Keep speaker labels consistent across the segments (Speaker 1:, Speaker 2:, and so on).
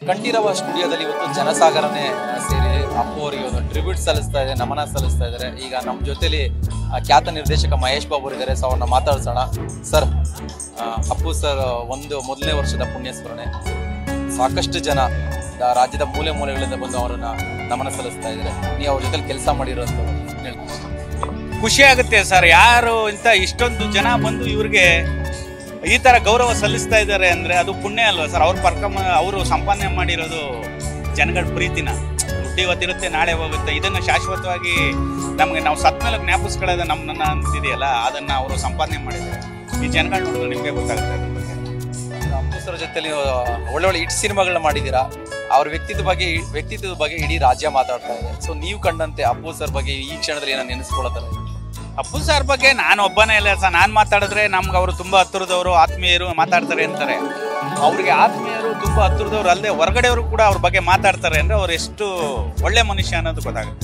Speaker 1: ಕಂಠೀರವ ಸ್ಟುಡಿಯೋದಲ್ಲಿ ಇವತ್ತು ಜನಸಾಗರನೇ ಸೇರಿ ಅಪ್ಪು ಅವರಿಗೆ ಒಂದು ಟ್ರಿಬ್ಯೂಟ್ ಸಲ್ಲಿಸ್ತಾ ಇದೆ ನಮನ ಸಲ್ಲಿಸ್ತಾ ಇದ್ದಾರೆ ಈಗ ನಮ್ಮ ಜೊತೆಲಿ ಆ, ಖ್ಯಾತ ನಿರ್ದೇಶಕ ಮಹೇಶ್ ಬಾಬು ಅವರು ಇದ್ದಾರೆ ಸೊ ಅವ್ರನ್ನ ಮಾತಾಡ್ಸೋಣ ಸರ್ ಆ, ಅಪ್ಪು ಸರ್ ಒಂದು ಮೊದಲನೇ ವರ್ಷದ ಪುಣ್ಯಸ್ಮರಣೆ ಸಾಕಷ್ಟು ಜನ ದ- ರಾಜ್ಯದ ಮೂಲೆ ಮೂಲೆಗಳಿಂದ ಬಂದು ಅವರನ್ನ ನಮನ ಸಲ್ಲಿಸ್ತಾ ಇದ್ದಾರೆ ನೀವು ಅವ್ರ ಜೊತೆ ಕೆಲಸ ಮಾಡಿರೋಂಥವ್ರು ಹೇಳ್ತೀನಿ
Speaker 2: ಖುಷಿ ಆಗುತ್ತೆ ಸರ್ ಯಾರು ಇಂಥ ಇಷ್ಟೊಂದು ಜನ ಬಂದು ಇವ್ರಿಗೆ ಈ ತರ ಗೌರವ ಸಲ್ಲಿಸ್ತಾ ಇದ್ದಾರೆ ಅಂದ್ರೆ ಅದು ಪುಣ್ಯ ಅಲ್ವಾ ಸರ್ ಅವ್ರ ಪರ್ಕಮ ಅವರು ಸಂಪಾದನೆ ಮಾಡಿರೋದು ಜನಗಳ ಪ್ರೀತಿನ ಹುಟ್ಟಿ ಇವತ್ತಿರುತ್ತೆ ನಾಳೆ ಹೋಗುತ್ತೆ ಇದನ್ನ ಶಾಶ್ವತವಾಗಿ ನಮಗೆ ನಾವು ಸತ್ ಮೇಲೆ ಜ್ಞಾಪಿಸ್ಕೊಳ್ಳೋದು ನಮ್ಮ ನನ್ನ ಅಂತಿದೆಯಲ್ಲ ಅದನ್ನ ಅವರು ಸಂಪಾದನೆ ಮಾಡಿದ್ದಾರೆ ಈ ಜನಗಳು ನೋಡಿದ್ರೆ ನಿಮಗೆ ಗೊತ್ತಾಗುತ್ತೆ ಅದ್ರ ಬಗ್ಗೆ.
Speaker 1: ಅಪ್ಪು ಸರ್ ಜೊತೆ ನೀವು ಒಳ್ಳೆ ಒಳ್ಳೆ ಹಿಟ್ ಸಿನಿಮಾಗಳನ್ನ ಮಾಡಿದ್ದೀರಾ ಅವ್ರ ವ್ಯಕ್ತಿತ್ವ ಬಗ್ಗೆ ವ್ಯಕ್ತಿತ್ವದ ಬಗ್ಗೆ ಇಡೀ ರಾಜ್ಯ ಮಾತಾಡ್ತಾ ಇದೆ ಸೊ ನೀವು ಕಂಡಂತೆ ಅಪ್ಪು ಸರ್ ಬಗ್ಗೆ ಈ ಕ್ಷಣದಲ್ಲಿ ಏನೋ ನೆನೆಸ್ಕೊಳ್ಳೋತಾರೆ
Speaker 2: ಅಪ್ಪು ಸರ್ ಬಗ್ಗೆ ನಾನು ಒಬ್ಬನೇ ಇಲ್ಲ ಸರ್ ನಾನು ಮಾತಾಡಿದ್ರೆ ನಮ್ಗೆ ಅವರು ತುಂಬಾ ಹತ್ತಿರದವರು ಆತ್ಮೀಯರು ಮಾತಾಡ್ತಾರೆ ಅಂತಾರೆ ಅವ್ರಿಗೆ ಆತ್ಮೀಯರು ತುಂಬಾ ಹತ್ತಿರದವ್ರು ಅಲ್ಲದೆ ಹೊರಗಡೆಯವರು ಕೂಡ ಅವ್ರ ಬಗ್ಗೆ ಮಾತಾಡ್ತಾರೆ ಅಂದ್ರೆ ಅವ್ರು ಎಷ್ಟು ಒಳ್ಳೆ ಮನುಷ್ಯ ಅನ್ನೋದು ಗೊತ್ತಾಗುತ್ತೆ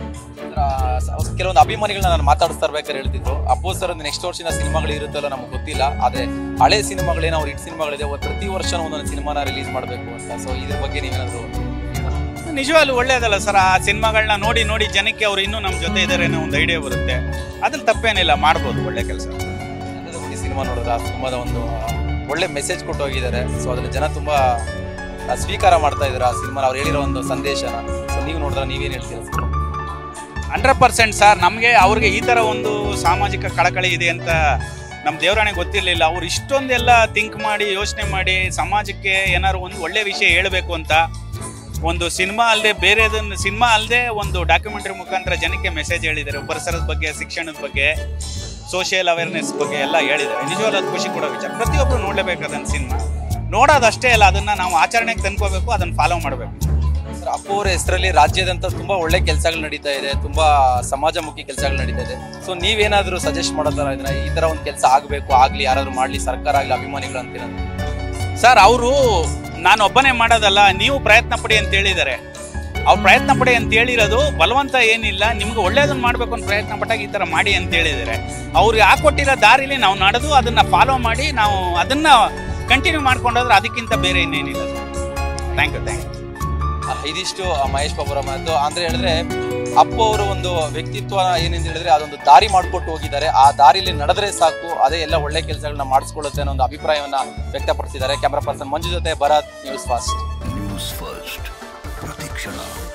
Speaker 1: ಕೆಲವೊಂದು ಅಭಿಮಾನಿಗಳನ್ನ ನಾನು ಮಾತಾಡಿಸ್ತಾ ಇರ್ಬೇಕಾದ್ರೆ ಹೇಳ್ತಿದ್ರು ಅಪ್ಪು ಸರ್ ನೆಕ್ಸ್ಟ್ ವರ್ಷದ ಸಿನಿಮಾಗಳು ಇರುತ್ತಲ್ಲ ನಮ್ಗೆ ಗೊತ್ತಿಲ್ಲ ಆದ್ರೆ ಹಳೆ ಸಿನಿಮಾಗಳೇನೋ ಅವ್ರ ಹಿಟ್ ಸಿನಿಮಾಗಳಿದೆ ಅವ್ರು ಪ್ರತಿ ವರ್ಷ ಒಂದೊಂದು ಸಿನಿಮಾನ ರಿಲೀಸ್ ಮಾಡಬೇಕು ಅಂತ ಸೊ ಇದ್ರ ಬಗ್ಗೆ ನೀವೇನಾದ್ರು
Speaker 2: ನಿಜವಾಗ್ಲೂ ಒಳ್ಳೇದಲ್ಲ ಸರ್ ಆ ಸಿನಿಮಾಗಳನ್ನ ನೋಡಿ ನೋಡಿ ಜನಕ್ಕೆ ಅವ್ರು ಇನ್ನೂ ನಮ್ಮ ಜೊತೆ ಇದ್ದಾರೆ ಅನ್ನೋ ಒಂದು ಐಡಿಯಾ ಬರುತ್ತೆ ಅದ್ರಲ್ಲಿ ತಪ್ಪೇನಿಲ್ಲ ಮಾಡ್ಬೋದು ಒಳ್ಳೆ ಕೆಲಸ
Speaker 1: ಗಂಧದ ಗುಡಿ ಸಿನಿಮಾ ನೋಡಿದ್ರೆ ಆ ಸಿನಿಮಾದ ಒಂದು ಆ, ಒಳ್ಳೆ ಮೆಸೇಜ್ ಕೊಟ್ಟು ಹೋಗಿದ್ದಾರೆ ಸೊ ಅದನ್ನ ಜನ ತುಂಬಾ ಆ, ಸ್ವೀಕಾರ ಮಾಡ್ತಾ ಇದ್ದಾರೆ ಆ ಸಿನಿಮಾ ಅವ್ರು ಹೇಳಿರೋ ಒಂದು ಸಂದೇಶನ ಸೊ ನೀವು ನೋಡಿದ್ರೆ ನೀವೇನು ಹೇಳ್ತೀರಾ ಸರ್
Speaker 2: ಹಂಡ್ರೆಡ್ ಪರ್ಸೆಂಟ್ ಸರ್ ನಮಗೆ ಅವ್ರಿಗೆ ಈ ಥರ ಒಂದು ಸಾಮಾಜಿಕ ಕಳಕಳಿ ಇದೆ ಅಂತ ನಮ್ಮ ದೇವರಾಣೆ ಗೊತ್ತಿರಲಿಲ್ಲ ಅವ್ರು ಇಷ್ಟೊಂದೆಲ್ಲ ಥಿಂಕ್ ಮಾಡಿ ಯೋಚನೆ ಮಾಡಿ ಸಮಾಜಕ್ಕೆ ಏನಾದ್ರು ಒಂದು ಒಳ್ಳೆ ವಿಷಯ ಹೇಳಬೇಕು ಅಂತ ಒಂದು ಸಿನಿಮಾ ಅಲ್ಲದೆ ಬೇರೆದನ್ನು ಸಿನಿಮಾ ಅಲ್ಲದೆ ಒಂದು ಡಾಕ್ಯುಮೆಂಟ್ರಿ ಮುಖಾಂತರ ಜನಕ್ಕೆ ಮೆಸೇಜ್ ಹೇಳಿದ್ದಾರೆ ಪರಿಸರದ ಬಗ್ಗೆ ಶಿಕ್ಷಣದ ಬಗ್ಗೆ ಸೋಷಿಯಲ್ ಅವೇರ್ನೆಸ್ ಬಗ್ಗೆ ಎಲ್ಲ ಹೇಳಿದ್ದಾರೆ ನಿಜವಾಗ್ಲೂ ಅದು ಖುಷಿ ಕೊಡೋ ವಿಚಾರ ಪ್ರತಿಯೊಬ್ಬರು ನೋಡಲೇಬೇಕಾದ ಸಿನಿಮಾ ನೋಡೋದಷ್ಟೇ ಅಲ್ಲ ಅದನ್ನು ನಾವು ಆಚರಣೆಗೆ ತಂದ್ಕೋಬೇಕು ಅದನ್ನು ಫಾಲೋ ಮಾಡಬೇಕು
Speaker 1: ಸರ್ ಅಪ್ಪು ಅವರ ಹೆಸರಲ್ಲಿ ರಾಜ್ಯದಂತ ತುಂಬಾ ಒಳ್ಳೆ ಕೆಲಸಗಳು ನಡೀತಾ ಇದೆ ತುಂಬಾ ಸಮಾಜಮುಖಿ ಕೆಲಸಗಳು ನಡೀತಾ ಇದೆ ಸೊ ನೀವೇನಾದ್ರೂ ಸಜೆಸ್ಟ್ ಮಾಡೋ ಥರ ಇದನ್ನ ಈ ತರ ಒಂದು ಕೆಲಸ ಆಗಬೇಕು ಆಗ್ಲಿ ಯಾರಾದ್ರೂ ಮಾಡ್ಲಿ ಸರ್ಕಾರ ಆಗ್ಲಿ ಅಭಿಮಾನಿಗಳು ಅಂತೀರ
Speaker 2: ಸರ್ ಅವರು ನಾನು ಒಬ್ಬನೇ ಮಾಡೋದಲ್ಲ ನೀವು ಪ್ರಯತ್ನ ಪಡಿ ಅಂತ ಹೇಳಿದ್ದಾರೆ ಅವ್ರು ಪ್ರಯತ್ನ ಪಡಿ ಅಂತ ಹೇಳಿರೋದು ಬಲವಂತ ಏನಿಲ್ಲ ನಿಮ್ಗೆ ಒಳ್ಳೇದನ್ನ ಮಾಡ್ಬೇಕು ಅಂತ ಪ್ರಯತ್ನ ಪಟ್ಟಾಗ ಈ ಥರ ಮಾಡಿ ಅಂತ ಹೇಳಿದ್ದಾರೆ ಅವ್ರಿಗೆ ಹಾಕೊಟ್ಟಿರೋ ದಾರಿಲಿ ನಾವು ನಡೆದು ಅದನ್ನ ಫಾಲೋ ಮಾಡಿ ನಾವು ಅದನ್ನ ಕಂಟಿನ್ಯೂ ಮಾಡ್ಕೊಂಡೋದ್ರೆ ಅದಕ್ಕಿಂತ ಬೇರೆ ಇನ್ನೇನಿಲ್ಲ ಥ್ಯಾಂಕ್ ಯು ಥ್ಯಾಂಕ್ ಯು
Speaker 1: ಇದಿಷ್ಟು ಆ ಮಹೇಶ್ ಬಾಬುರ ಮಾತು ಅಂದ್ರೆ ಹೇಳಿದ್ರೆ ಅಪ್ಪು ಅವರು ಒಂದು ವ್ಯಕ್ತಿತ್ವ ಏನೆಂದು ಹೇಳಿದ್ರೆ ಅದೊಂದು ದಾರಿ ಮಾಡ್ಕೊಟ್ಟು ಹೋಗಿದ್ದಾರೆ ಆ ದಾರಿಲಿ ನಡೆದ್ರೆ ಸಾಕು ಅದೇ ಎಲ್ಲ ಒಳ್ಳೆ ಕೆಲಸಗಳನ್ನ ಮಾಡಿಸ್ಕೊಳ್ಳುತ್ತೆ ಅನ್ನೋ ಒಂದು ಅಭಿಪ್ರಾಯವನ್ನ ವ್ಯಕ್ತಪಡಿಸಿದ್ದಾರೆ ಕ್ಯಾಮ್ರಾ ಪರ್ಸನ್ ಮಂಜು ಜೊತೆ Bharat news fast
Speaker 3: news first ಪ್ರತಿಕ್ಷಣ